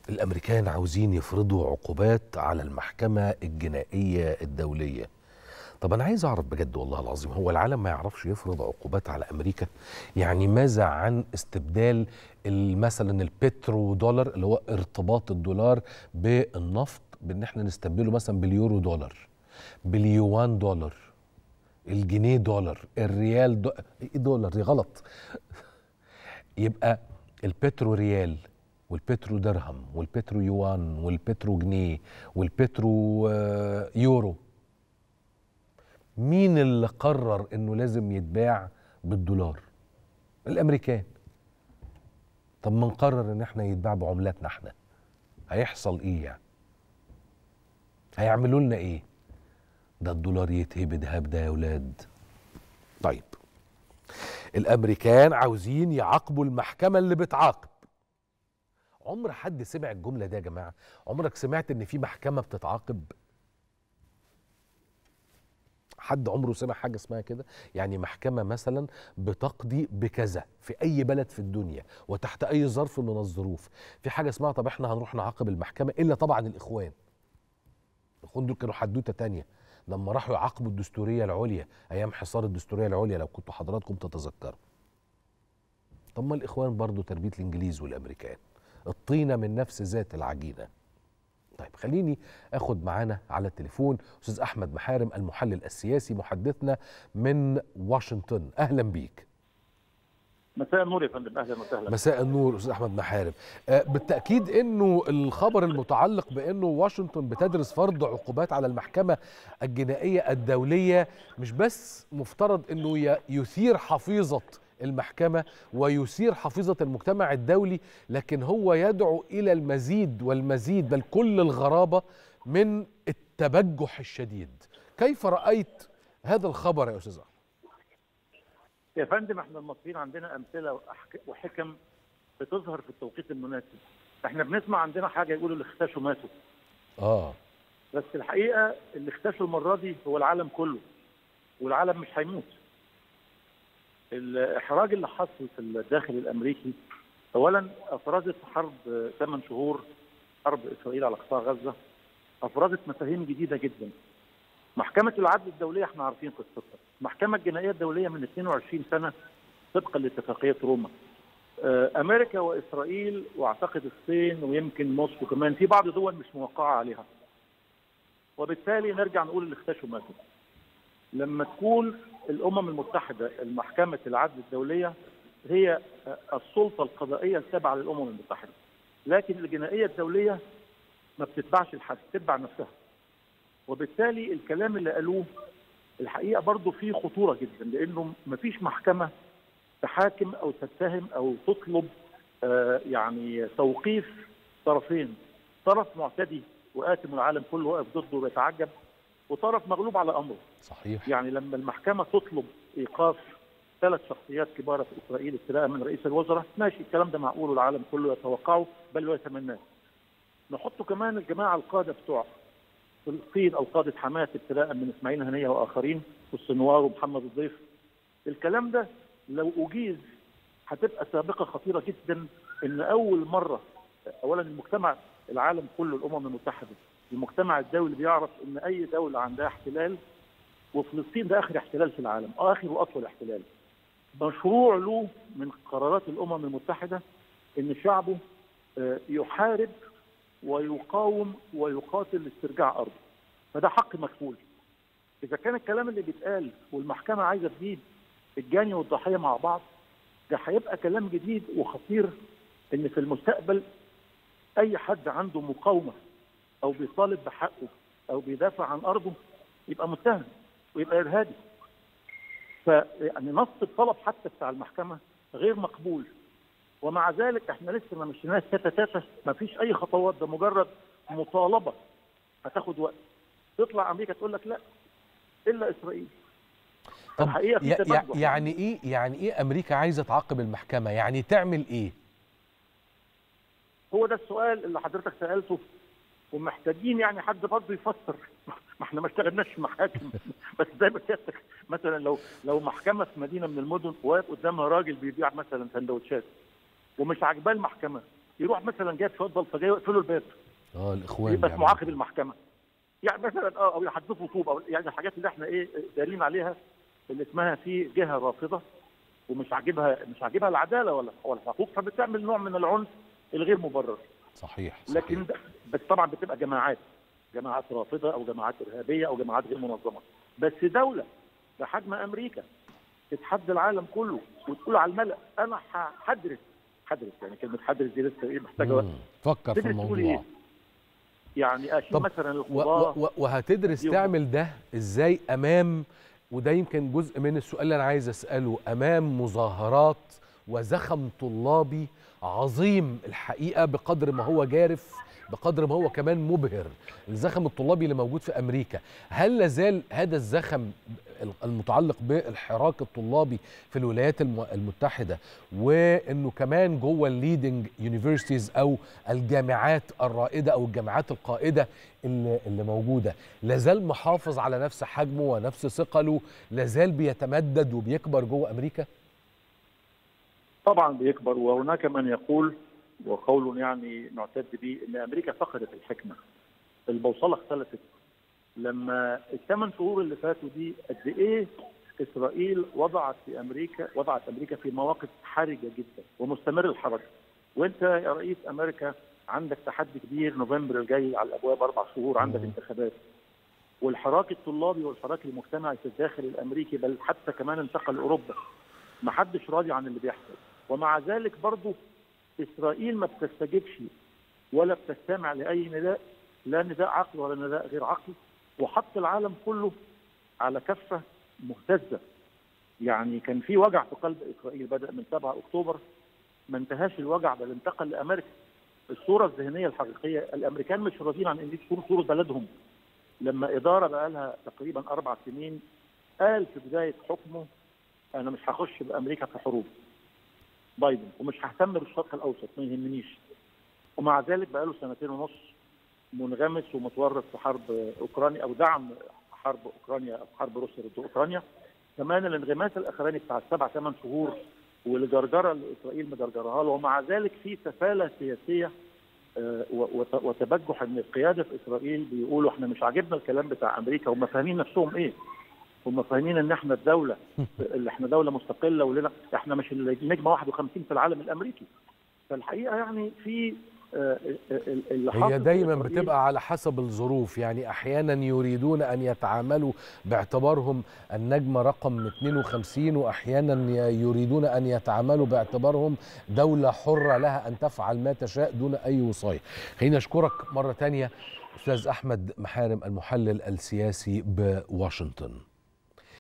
الامريكان عاوزين يفرضوا عقوبات على المحكمه الجنائيه الدوليه طب انا عايز اعرف بجد والله العظيم هو العالم ما يعرفش يفرض عقوبات على امريكا يعني ماذا عن استبدال ال- مثلا البترو دولار اللي هو ارتباط الدولار بالنفط بان احنا نستبدله مثلا باليورو دولار باليوان دولار الجنيه دولار الريال دو... ايه دولار دي غلط يبقى البترو ريال والبترو درهم والبترو يوان والبترو جنيه والبترو آه، يورو مين اللي قرر انه لازم يتباع بالدولار الامريكان طب ما نقرر ان احنا يتباع بعملاتنا احنا هيحصل ايه يعني هيعملوا لنا ايه ده الدولار يتهبد هبده يا ولاد طيب الامريكان عاوزين يعاقبوا المحكمه اللي بتعاقب عمر حد سمع الجمله دي يا جماعه عمرك سمعت ان في محكمه بتتعاقب حد عمره سمع حاجه اسمها كده يعني محكمه مثلا بتقضي بكذا في اي بلد في الدنيا وتحت اي ظرف من الظروف في حاجه اسمها طب احنا هنروح نعاقب المحكمه الا طبعا الاخوان الاخوان دول كانوا حدوته تانية لما راحوا يعاقبوا الدستوريه العليا ايام حصار الدستوريه العليا لو كنتوا حضراتكم تتذكروا طب ما الاخوان برضو تربيه الانجليز والامريكان الطينه من نفس ذات العجينه طيب خليني اخد معانا على التليفون استاذ احمد محارم المحلل السياسي محدثنا من واشنطن اهلا بيك مساء النور يا فندم اهلا وسهلا مساء النور استاذ احمد محارم آه، بالتاكيد انه الخبر المتعلق بانه واشنطن بتدرس فرض عقوبات على المحكمه الجنائيه الدوليه مش بس مفترض انه ي- يثير حفيظه المحكمه ويثير حفيظه المجتمع الدولي لكن هو يدعو الى المزيد والمزيد بل كل الغرابه من التبجح الشديد كيف رايت هذا الخبر يا استاذ احمد يا فندم احنا المصريين عندنا امثله وأحك- وحكم بتظهر في التوقيت المناسب احنا بنسمع عندنا حاجه يقولوا اللي اختشوا ماتوا اه بس الحقيقه اللي اختشوا المره دي هو العالم كله والعالم مش هيموت الاحراج اللي حصل في الداخل الامريكي اولا افرزت حرب 8 شهور حرب اسرائيل على قطاع غزه افرزت مفاهيم جديده جدا محكمه العدل الدوليه احنا عارفين قصتها المحكمه الجنائيه الدوليه من 22 سنه طبقا لاتفاقيه روما آه، امريكا واسرائيل واعتقد الصين ويمكن موسكو كمان في بعض دول مش موقعه عليها وبالتالي نرجع نقول اللي اختشوا ماتوا لما تكون الامم المتحده المحكمه العدل الدوليه هي آه، السلطه القضائيه التابعه للامم المتحده لكن الجنائيه الدوليه ما بتتبعش لحد تتبع نفسها وبالتالي الكلام اللي قالوه الحقيقه برضه فيه خطوره جدا لانه ما فيش محكمه تحاكم او تتهم او تطلب آه، يعني توقيف طرفين طرف معتدي وآثم العالم كله واقف ضده ويتعجب وطرف مغلوب على امره صحيح يعني لما المحكمه تطلب ايقاف ثلاث شخصيات كبار في اسرائيل ابتداء من رئيس الوزراء ماشي الكلام ده معقول والعالم كله يتوقعه بل ويتمناه نحط كمان الجماعه القاده بتوع فلسطين او قاده حماس ابتداء من اسماعيل هنيه واخرين والسنوار ومحمد الضيف الكلام ده لو اجيز هتبقى سابقه خطيره جدا ان اول مره اولا المجتمع العالم كله الامم المتحده المجتمع الدولي بيعرف ان اي دوله عندها احتلال وفلسطين ده اخر احتلال في العالم اخر واطول احتلال مشروع له من قرارات الامم المتحده ان شعبه آه، يحارب ويقاوم ويقاتل لاسترجاع ارضه فده حق مكفول اذا كان الكلام اللي بيتقال والمحكمه عايزه تجيب الجاني والضحيه مع بعض ده هيبقى كلام جديد وخطير ان في المستقبل اي حد عنده مقاومه او بيطالب بحقه او بيدافع عن ارضه يبقى متهم ويبقى ارهابي فيعني نص الطلب حتى بتاع المحكمه غير مقبول ومع ذلك احنا لسه ما مشيناش تاتا تاتا ما فيش اي خطوات ده مجرد مطالبه هتاخد وقت تطلع امريكا تقول لك لا الا اسرائيل طب الحقيقة في يع- يع- تبجح. يعني ايه يعني ايه امريكا عايزه تعاقب المحكمه يعني تعمل ايه هو ده السؤال اللي حضرتك سالته ومحتاجين يعني حد برضه يفسر ما احنا ما اشتغلناش في محاكم بس زي ما سيادتك مثلا لو لو محكمه في مدينه من المدن واقف قدامها راجل بيبيع مثلا سندوتشات ومش عاجباه المحكمه يروح مثلا جايب شويه بلطجيه ويقفلوا الباب اه الاخوان يبقى بيعملوا معاقب المحكمه يعني مثلا اه او يحدفوا طوب او يعني الحاجات اللي احنا ايه دارين عليها اللي اسمها في جهه رافضه ومش عاجبها مش عاجبها العداله ولا ولا الحقوق فبتعمل نوع من العنف الغير مبرر صحيح, صحيح. لكن ده- بس طبعا بتبقى جماعات جماعات رافضه او جماعات ارهابيه او جماعات غير منظمه بس دوله بحجم امريكا تتحدى العالم كله وتقول على الملأ انا ح- هدرس هدرس يعني كلمه هدرس دي لسه ايه محتاجه وقت مم. فكر في تدرس تقول الموضوع ايه؟ يعني اشيل طب مثلا و القضاه و وهتدرس يوم. تعمل ده ازاي امام وده يمكن جزء من السؤال اللي انا عايز اساله امام مظاهرات وزخم طلابي عظيم الحقيقه بقدر ما هو جارف بقدر ما هو كمان مبهر الزخم الطلابي اللي موجود في امريكا هل لازال هذا الزخم المتعلق بالحراك الطلابي في الولايات الم- المتحده وانه كمان جوه الليدنج يونيفرسيتيز او الجامعات الرائده او الجامعات القائده اللي, اللي موجوده لازال محافظ على نفس حجمه ونفس ثقله لازال بيتمدد وبيكبر جوه امريكا طبعا بيكبر وهناك من يقول وقول يعني نعتد به ان امريكا فقدت الحكمه البوصله اختلفت لما الثمان شهور اللي فاتوا دي قد ايه اسرائيل وضعت في امريكا وضعت امريكا في مواقف حرجه جدا ومستمر الحرج وانت يا رئيس امريكا عندك تحدي كبير نوفمبر الجاي على الابواب اربع شهور عندك مم. انتخابات والحراك الطلابي والحراك المجتمعي في الداخل الامريكي بل حتى كمان انتقل لاوروبا ما حدش راضي عن اللي بيحصل ومع ذلك برضه اسرائيل ما بتستجيبش ولا بتستمع لاي نداء لا نداء عقل ولا نداء غير عقل وحط العالم كله على كفه مهتزه يعني كان في وجع في قلب اسرائيل بدا من 7 اكتوبر ما انتهاش الوجع بل انتقل لامريكا الصوره الذهنيه الحقيقيه الامريكان مش راضيين عن ان دي صوره صوره بلدهم لما اداره بقى لها تقريبا اربع سنين قال في بدايه حكمه انا مش هخش بامريكا في حروب بايدن ومش ههتم بالشرق الاوسط ما يهمنيش ومع ذلك بقى له سنتين ونص منغمس ومتورط في حرب اوكرانيا او دعم حرب اوكرانيا او حرب روسيا ضد اوكرانيا كمان الانغماس الاخراني بتاع السبع ثمان شهور والجرجره اللي اسرائيل مجرجرها له ومع ذلك في سفاله سياسيه آه، و- وت- وتبجح ان قياده اسرائيل بيقولوا احنا مش عاجبنا الكلام بتاع امريكا هم فاهمين نفسهم ايه؟ هم فاهمين ان احنا الدوله اللي احنا دوله مستقله ولنا احنا مش النجمه 51 في العالم الامريكي فالحقيقه يعني في آه، آه، اللي حاصل هي في دايما إسرائيل بتبقى على حسب الظروف يعني احيانا يريدون ان يتعاملوا باعتبارهم النجمه رقم 52 واحيانا يريدون ان يتعاملوا باعتبارهم دوله حره لها ان تفعل ما تشاء دون اي وصايه. خليني اشكرك مره تانية استاذ احمد محارم المحلل السياسي بواشنطن.